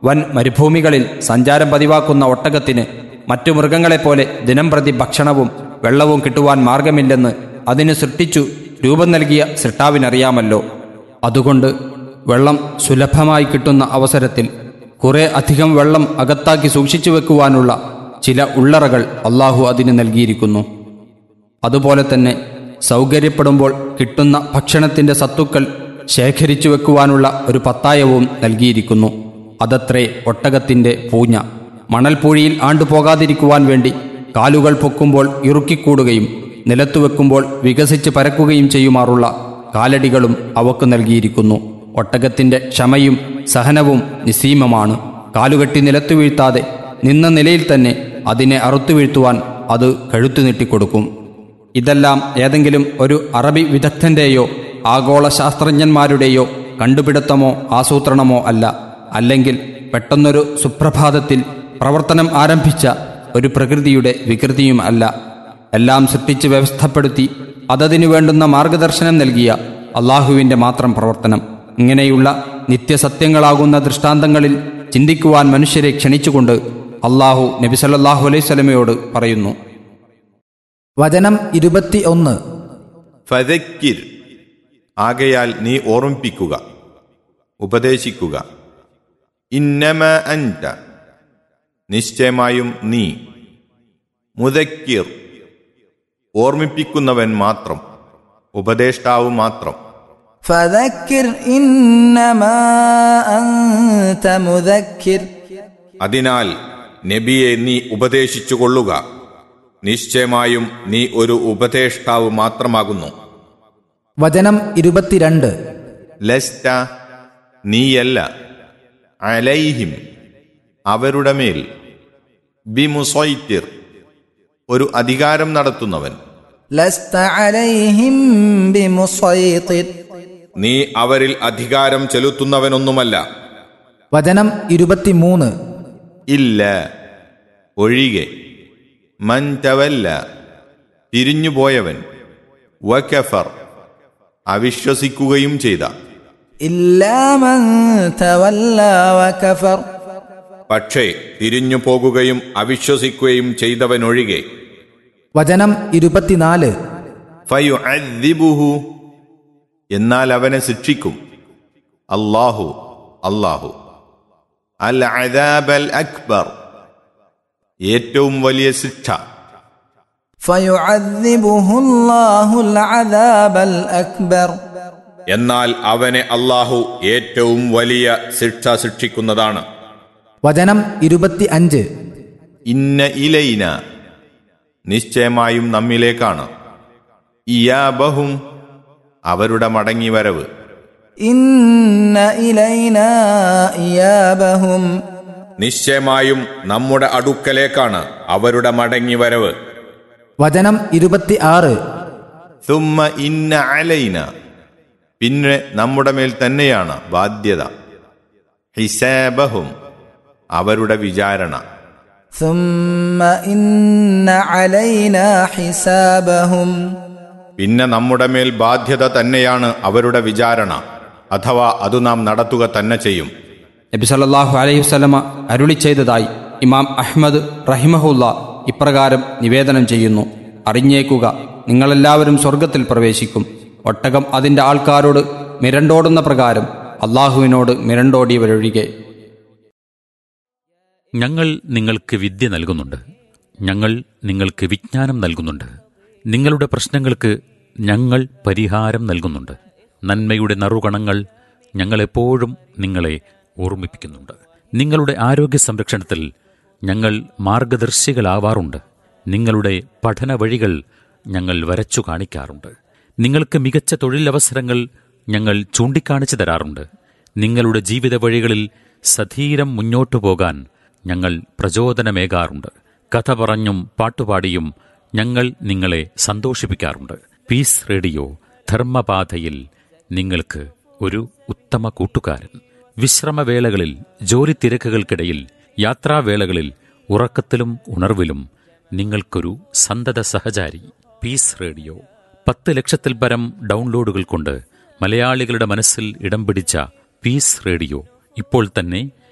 വൻ മരുഭൂമികളിൽ സഞ്ചാരം പതിവാക്കുന്ന ഒട്ടകത്തിന് മറ്റു മൃഗങ്ങളെപ്പോലെ ദിനം പ്രതി ഭക്ഷണവും വെള്ളവും കിട്ടുവാൻ മാർഗമില്ലെന്ന് അതിന് സൃഷ്ടിച്ചു രൂപം നൽകിയ സൃഷ്ടാവിനറിയാമല്ലോ അതുകൊണ്ട് വെള്ളം സുലഭമായി കിട്ടുന്ന അവസരത്തിൽ കുറെ അധികം വെള്ളം അകത്താക്കി സൂക്ഷിച്ചു വെക്കുവാനുള്ള ചില ഉള്ളറകൾ അള്ളാഹു അതിന് നൽകിയിരിക്കുന്നു അതുപോലെ തന്നെ സൗകര്യപ്പെടുമ്പോൾ കിട്ടുന്ന ഭക്ഷണത്തിന്റെ സത്തുക്കൾ ശേഖരിച്ചു വെക്കുവാനുള്ള ഒരു പത്തായവും നൽകിയിരിക്കുന്നു അതത്രേ ഒട്ടകത്തിന്റെ പൂഞ്ഞ മണൽപ്പൂഴിയിൽ ആണ്ടുപോകാതിരിക്കുവാൻ വേണ്ടി കാലുകൾ പൊക്കുമ്പോൾ ഇറുക്കിക്കൂടുകയും നിലത്തു വെക്കുമ്പോൾ വികസിച്ച് പരക്കുകയും ചെയ്യുമാറുള്ള കാലടികളും അവക്ക് നൽകിയിരിക്കുന്നു ഒട്ടകത്തിന്റെ ക്ഷമയും സഹനവും നിസീമമാണ് കാലുകെട്ടി നിലത്തു വീഴ്ത്താതെ നിന്ന നിലയിൽ തന്നെ അതിനെ അറുത്തു വീഴ്ത്തുവാൻ അത് കഴുത്തു നീട്ടിക്കൊടുക്കും ഇതെല്ലാം ഏതെങ്കിലും ഒരു അറബി വിദഗ്ധന്റെയോ ആഗോള ശാസ്ത്രജ്ഞന്മാരുടെയോ കണ്ടുപിടുത്തമോ ആസൂത്രണമോ അല്ല അല്ലെങ്കിൽ പെട്ടെന്നൊരു സുപ്രഭാതത്തിൽ പ്രവർത്തനം ആരംഭിച്ച ഒരു പ്രകൃതിയുടെ വികൃതിയും അല്ല എല്ലാം സൃഷ്ടിച്ച് വ്യവസ്ഥപ്പെടുത്തി അതതിനു വേണ്ടുന്ന മാർഗദർശനം നൽകിയ അള്ളാഹുവിൻ്റെ മാത്രം പ്രവർത്തനം ഇങ്ങനെയുള്ള നിത്യസത്യങ്ങളാകുന്ന ദൃഷ്ടാന്തങ്ങളിൽ ചിന്തിക്കുവാൻ മനുഷ്യരെ ക്ഷണിച്ചുകൊണ്ട് അള്ളാഹു നബി സല്ലല്ലാഹു അലൈഹി സ്വലമയോട് പറയുന്നു വചനം ഇരുപത്തി ഒന്ന് ഫതക്കിർ ആകയാൽ നീ ഓർമ്മിപ്പിക്കുക ഉപദേശിക്കുക ഇന്നമ അൻത നിശ്ചയമായും നീ മുതക്കിർ ഓർമ്മിപ്പിക്കുന്നവൻ മാത്രം ഉപദേഷ്ടാവ് മാത്രം فذكر إنما أنت مذكر അതിനാൽ നബിയെ നീ ഉപദേശിച്ചു കൊള്ളുക നിശ്ചയമായും നീ ഒരു ഉപദേഷ്ടാവ് മാത്രമാകുന്നു വചനം ഇരുപത്തിരണ്ട് ലസ്ത നീയല്ല അലൈഹിം അവരുടെ മേൽ ബിമുസൈറ്റിർ ഒരു അധികാരം നടത്തുന്നവൻ لست عليهم بمسيطر നീ അവരിൽ അധികാരം ചെലുത്തുന്നവനൊന്നുമല്ല വചനം ഇരുപത്തിമൂന്ന് ഇല്ല ഒഴികെ മൻതവല്ല തിരിഞ്ഞുപോയവൻ വക്കഫർ അവിശ്വസിക്കുകയും ചെയ്ത إلا من تولى وكفر പക്ഷേ തിരിഞ്ഞു പോകുകയും അവിശ്വസിക്കുകയും ചെയ്തവനൊഴികെ വചനം ഇരുപത്തിനാല് ഫയു എന്നാൽ അവനെ ശിക്ഷിക്കും അല്ലാഹു അല്ലാഹു അൽ അദാബൽ അക്ബർ ഏറ്റവും വലിയ ശിക്ഷ فيعذبه الله العذاب الأكبر എന്നാൽ അവനെ അല്ലാഹു ഏറ്റവും വലിയ ശിക്ഷ ശിക്ഷിക്കുന്നതാണ് വചനം ഇരുപത്തി അഞ്ച് ഇന്ന ഇലൈന നിശ്ചയമായും നമ്മിലേക്കാണ് ഇയാബഹും അവരുടെ മടങ്ങിവരവ് إن إلينا إيابهم നിശ്ചയമായും നമ്മുടെ അടുക്കലേക്കാണ് അവരുടെ മടങ്ങിവരവ് വചനം ഇരുപത്തി ആറ് തുമ്മ ഇന്ന അലൈന പിന്നെ നമ്മുടെ മേൽ തന്നെയാണ് ബാധ്യത ഹിസാബഹും അവരുടെ വിചാരണ ثم إن علينا حسابهم പിന്നെ നമ്മുടെ മേൽ ബാധ്യത തന്നെയാണ് അവരുടെ വിചാരണ അഥവാ അത് നാം നടത്തുക തന്നെ ചെയ്യും നബി സല്ലല്ലാഹു അലൈഹി വസല്ലമ അരുളി ചെയ്തതായി ഇമാം അഹ്മദ് റഹിമഹുല്ല ഇപ്രകാരം നിവേദനം ചെയ്യുന്നു അറിഞ്ഞേക്കുക നിങ്ങളെല്ലാവരും സ്വർഗത്തിൽ പ്രവേശിക്കും ഒട്ടകം അതിൻ്റെ ആൾക്കാരോട് മിരണ്ടോടുന്ന പ്രകാരം അള്ളാഹുവിനോട് മിരണ്ടോടിയവരൊഴികെ ഞങ്ങൾ നിങ്ങൾക്ക് വിദ്യ നൽകുന്നുണ്ട് ഞങ്ങൾ നിങ്ങൾക്ക് വിജ്ഞാനം നൽകുന്നുണ്ട് നിങ്ങളുടെ പ്രശ്നങ്ങൾക്ക് ഞങ്ങൾ പരിഹാരം നൽകുന്നുണ്ട് നന്മയുടെ നറുകണങ്ങൾ ഞങ്ങളെപ്പോഴും നിങ്ങളെ ഓർമ്മിപ്പിക്കുന്നുണ്ട് നിങ്ങളുടെ ആരോഗ്യ സംരക്ഷണത്തിൽ ഞങ്ങൾ മാർഗദർശികളാവാറുണ്ട് നിങ്ങളുടെ പഠന വഴികൾ ഞങ്ങൾ വരച്ചു കാണിക്കാറുണ്ട് നിങ്ങൾക്ക് മികച്ച തൊഴിലവസരങ്ങൾ ഞങ്ങൾ ചൂണ്ടിക്കാണിച്ചു തരാറുണ്ട് നിങ്ങളുടെ ജീവിത വഴികളിൽ സധീരം മുന്നോട്ടു പോകാൻ ഞങ്ങൾ പ്രചോദനമേകാറുണ്ട് കഥ പറഞ്ഞും പാട്ടുപാടിയും ഞങ്ങൾ നിങ്ങളെ സന്തോഷിപ്പിക്കാറുണ്ട് പീസ് റേഡിയോ ധർമ്മപാതയിൽ നിങ്ങൾക്ക് ഒരു ഉത്തമ കൂട്ടുകാരൻ വിശ്രമവേളകളിൽ ജോലി തിരക്കുകൾക്കിടയിൽ യാത്രാവേളകളിൽ ഉറക്കത്തിലും ഉണർവിലും നിങ്ങൾക്കൊരു സന്തത സഹചാരി പീസ് റേഡിയോ പത്ത് ലക്ഷത്തിൽ പരം ഡൗൺലോഡുകൾ കൊണ്ട് മലയാളികളുടെ മനസ്സിൽ ഇടം പിടിച്ച പീസ് റേഡിയോ ഇപ്പോൾ തന്നെ